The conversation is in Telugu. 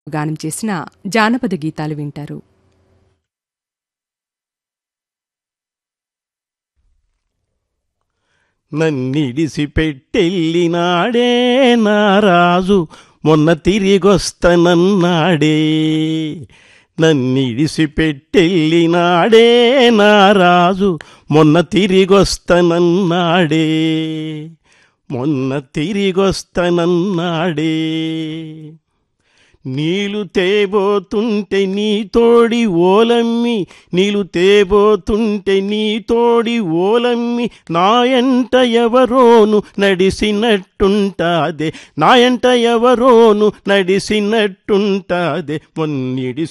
గానం చేసిన జానపద గీతాలు వింటారు నన్నిడిసి పెట్టెళ్ళినాడే నా రాజు మొన్న తిరిగొస్తనన్నాడే నన్నిడిసి పెట్టెళ్ళినాడే నా రాజు మొన్న తిరిగొస్తనన్నాడే మొన్న తిరిగొస్తనన్నాడే నీలు తేబోతుంటే నీ తోడి ఓలమ్మి నీలు తేబోతుంటే నీ తోడి ఓలమ్మి నాయంట ఎవరోను నడిసినట్టుంటాదే నాయంట ఎవరోను నడిసినట్టుంటాదే మొన్నిడి